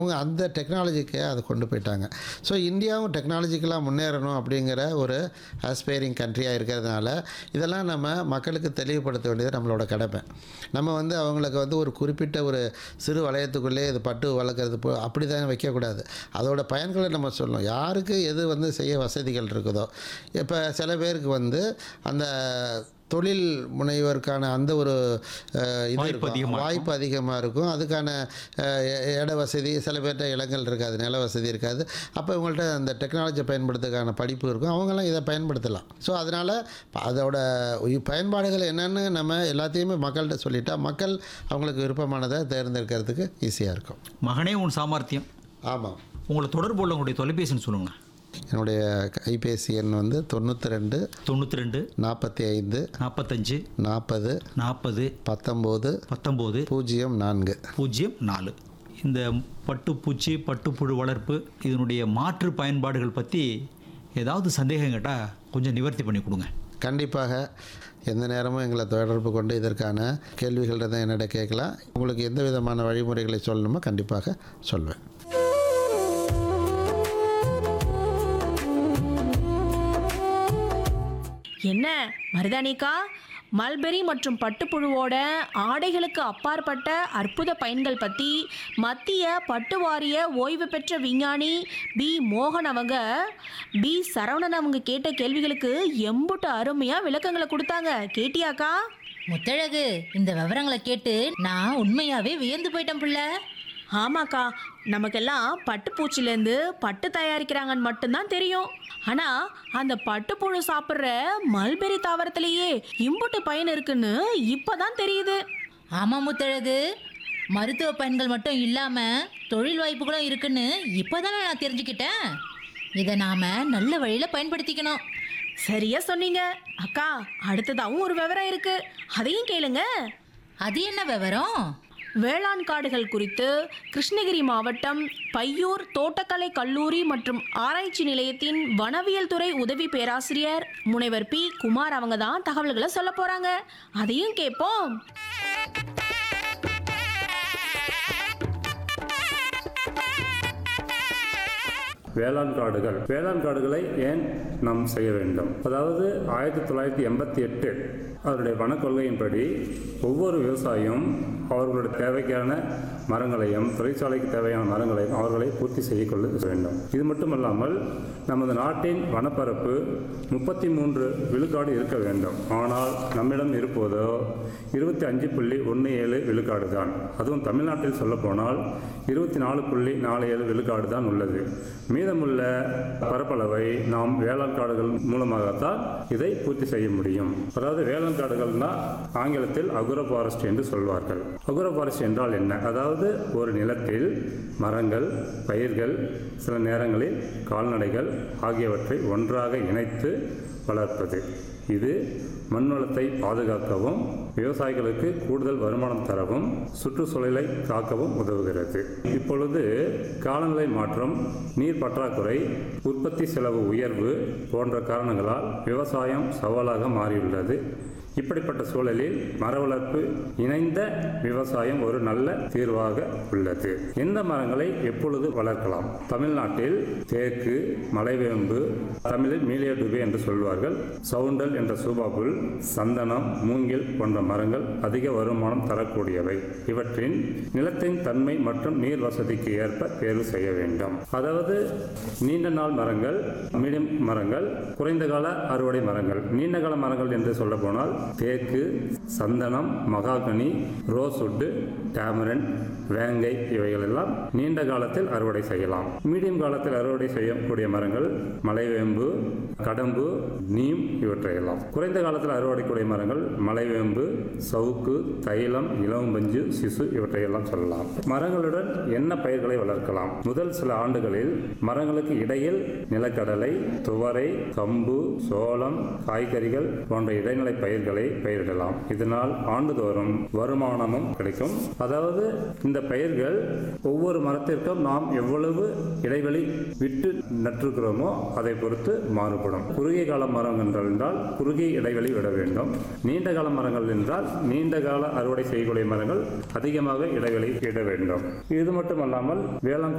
அவங்க அந்த டெக்னாலஜிக்கு அதை கொண்டு போயிட்டாங்க ஸோ இந்தியாவும் டெக்னாலஜிக்கலாக முன்னேறணும் அப்படிங்கிற ஒரு ஆஸ்பைரிங் கண்ட்ரியாக இருக்கிறதுனால இதெல்லாம் நம்ம மக்களுக்கு தெளிவுபடுத்த வேண்டியது நம்மளோட கடமை நம்ம வந்து அவங்களுக்கு வந்து ஒரு குறிப்பிட்ட ஒரு சிறு வளையத்துக்குள்ளே இது பட்டு வளர்க்குறது போ அப்படி தான் வைக்கக்கூடாது அதோட பயன்களை நம்ம சொல்லணும் யாருக்கு எது வந்து செய்ய வசதிகள் இருக்குதோ இப்போ சில பேருக்கு வந்து அந்த தொழில் முனைவருக்கான அந்த ஒரு அஹ், இது வாய்ப்பு இருக்கும். அதிகமா வாய்ப்பு அதிகமாக இருக்கும் அதுக்கான அஹ், இ- இட வசதி சில பேர்கிட்ட இடங்கள் இருக்காது நில வசதி இருக்காது அப்போ இவங்கள்ட்ட அந்த டெக்னாலஜி பயன்படுத்துறதுக்கான படிப்பு இருக்கும் அவங்கெல்லாம் இதை பயன்படுத்தலாம் ஸோ அதனால் அதோட உய்- பயன்பாடுகள் என்னென்னு நம்ம எல்லாத்தையுமே மக்கள்கிட்ட சொல்லிட்டா மக்கள் அவங்களுக்கு விருப்பமானதை தேர்ந்தெடுக்கிறதுக்கு ஈஸியாக இருக்கும் மகனே உன் சாமர்த்தியம் ஆமாம் உங்களை தொடர்பு உள்ள உங்களுடைய தொலைபேசின்னு சொல்லுங்க என்னுடைய கைபேசி எண் வந்து தொண்ணூற்றி ரெண்டு தொண்ணூற்றி ரெண்டு நாற்பத்தி ஐந்து நாற்பத்தஞ்சு நாற்பது நாற்பது பத்தொம்போது பத்தொம்போது பூஜ்ஜியம் நான்கு பூஜ்ஜியம் நாலு இந்த பட்டுப்பூச்சி பட்டுப்புழு வளர்ப்பு இதனுடைய மாற்று பயன்பாடுகள் பற்றி ஏதாவது சந்தேகம் கேட்டால் கொஞ்சம் நிவர்த்தி பண்ணி கொடுங்க கண்டிப்பாக எந்த நேரமும் எங்களை தொடர்பு கொண்டு இதற்கான கேள்விகள் இருந்தால் என்னிட கேட்கலாம் உங்களுக்கு எந்த விதமான வழிமுறைகளை சொல்லணுமோ கண்டிப்பாக சொல்வேன் என்ன மருதானிக்கா மல்பெரி மற்றும் பட்டுப்புழுவோட ஆடைகளுக்கு அப்பாற்பட்ட அற்புத பயன்கள் பற்றி மத்திய பட்டு வாரிய ஓய்வு பெற்ற விஞ்ஞானி பி மோகன் அவங்க பி சரவணன் அவங்க கேட்ட கேள்விகளுக்கு எம்புட்டு அருமையாக விளக்கங்களை கொடுத்தாங்க கேட்டியாக்கா முத்தழகு இந்த விவரங்களை கேட்டு நான் உண்மையாவே வியந்து போயிட்டேன் புள்ள ஆமாக்கா நமக்கெல்லாம் பட்டுப்பூச்சிலேருந்து பட்டு தயாரிக்கிறாங்கன்னு மட்டும்தான் தெரியும் ஆனால் அந்த பட்டுப்புழு சாப்பிட்ற மல்பெரி தாவரத்திலேயே இம்புட்டு பயன் இருக்குன்னு இப்போதான் தெரியுது ஆமா முத்தழகு மருத்துவ பயன்கள் மட்டும் இல்லாம தொழில் வாய்ப்புகளும் இருக்குன்னு இப்போதானே நான் தெரிஞ்சுக்கிட்டேன் இதை நாம நல்ல வழியில பயன்படுத்திக்கணும் சரியா சொன்னீங்க அக்கா அடுத்ததாகவும் ஒரு விவரம் இருக்கு அதையும் கேளுங்க அது என்ன விவரம் வேளாண் காடுகள் குறித்து கிருஷ்ணகிரி மாவட்டம் பையூர் தோட்டக்கலை கல்லூரி மற்றும் ஆராய்ச்சி நிலையத்தின் வனவியல் துறை உதவி பேராசிரியர் முனைவர் பி குமார் அவங்க தான் தகவல்களை சொல்ல போறாங்க அதையும் கேட்போம் வேளாண் காடுகள் வேளாண் காடுகளை ஏன் நாம் செய்ய வேண்டும் அதாவது ஆயிரத்தி தொள்ளாயிரத்தி எண்பத்தி எட்டு அவருடைய வனக் கொள்கையின்படி ஒவ்வொரு விவசாயியும் அவர்களுடைய தேவைக்கான மரங்களையும் தொழிற்சாலைக்கு தேவையான மரங்களையும் அவர்களை பூர்த்தி செய்து கொள்ள வேண்டும் இது மட்டுமல்லாமல் நமது நாட்டின் வனப்பரப்பு முப்பத்தி மூன்று விழுக்காடு இருக்க வேண்டும் ஆனால் நம்மிடம் இருப்பதோ இருபத்தி அஞ்சு புள்ளி ஒன்று ஏழு விழுக்காடு தான் அதுவும் தமிழ்நாட்டில் சொல்லப்போனால் இருபத்தி நாலு புள்ளி நாலு ஏழு விழுக்காடு தான் உள்ளது மீதமுள்ள பரப்பளவை நாம் வேளாண் காடுகள் மூலமாகத்தான் இதை பூர்த்தி செய்ய முடியும் அதாவது வேளாண் காடுகள்னா ஆங்கிலத்தில் அகுர ஃபாரஸ்ட் என்று சொல்வார்கள் அகுர ஃபாரஸ்ட் என்றால் என்ன அதாவது ஒரு நிலத்தில் மரங்கள் பயிர்கள் சில நேரங்களில் கால்நடைகள் ஆகியவற்றை ஒன்றாக இணைத்து வளர்ப்பது இது மண் வளத்தை பாதுகாக்கவும் விவசாயிகளுக்கு கூடுதல் வருமானம் தரவும் சுற்றுச்சூழலை காக்கவும் உதவுகிறது இப்பொழுது காலநிலை மாற்றம் நீர் பற்றாக்குறை உற்பத்தி செலவு உயர்வு போன்ற காரணங்களால் விவசாயம் சவாலாக மாறியுள்ளது இப்படிப்பட்ட சூழலில் மர வளர்ப்பு இணைந்த விவசாயம் ஒரு நல்ல தீர்வாக உள்ளது எந்த மரங்களை எப்பொழுது வளர்க்கலாம் தமிழ்நாட்டில் தேக்கு மலைவேம்பு தமிழில் மீலியடுபே என்று சொல்வார்கள் சவுண்டல் என்ற சூபாபுல் சந்தனம் மூங்கில் போன்ற மரங்கள் அதிக வருமானம் தரக்கூடியவை இவற்றின் நிலத்தின் தன்மை மற்றும் நீர் வசதிக்கு ஏற்ப தேர்வு செய்ய வேண்டும் அதாவது நீண்ட நாள் மரங்கள் மீடியம் மரங்கள் குறைந்த கால அறுவடை மரங்கள் நீண்ட கால மரங்கள் என்று சொல்ல போனால் தேக்கு சந்தனம் மகாகனி ரோஸ்வுட்டு டேமரன் வேங்கை இவைகள் எல்லாம் நீண்ட காலத்தில் அறுவடை செய்யலாம் மீடியம் காலத்தில் அறுவடை செய்யக்கூடிய மரங்கள் மலைவேம்பு கடம்பு நீம் இவற்றையெல்லாம் குறைந்த காலத்தில் அறுவடைக்கூடிய மரங்கள் மலைவேம்பு சவுக்கு தைலம் இளவம்பஞ்சு சிசு இவற்றையெல்லாம் சொல்லலாம் மரங்களுடன் என்ன பயிர்களை வளர்க்கலாம் முதல் சில ஆண்டுகளில் மரங்களுக்கு இடையில் நிலக்கடலை துவரை கம்பு சோளம் காய்கறிகள் போன்ற இடைநிலை பயிர்களை பயிரிடலாம் இது இதனால் ஆண்டுதோறும் வருமானமும் கிடைக்கும் அதாவது இந்த பயிர்கள் ஒவ்வொரு மரத்திற்கும் நாம் எவ்வளவு இடைவெளி விட்டு நட்டிருக்கிறோமோ அதை பொறுத்து மாறுபடும் குறுகிய கால மரங்கள் என்றால் குறுகிய இடைவெளி விட வேண்டும் நீண்ட கால மரங்கள் என்றால் நீண்ட கால அறுவடை செய்யக்கூடிய மரங்கள் அதிகமாக இடைவெளி விட வேண்டும் இது மட்டுமல்லாமல் வேளாண்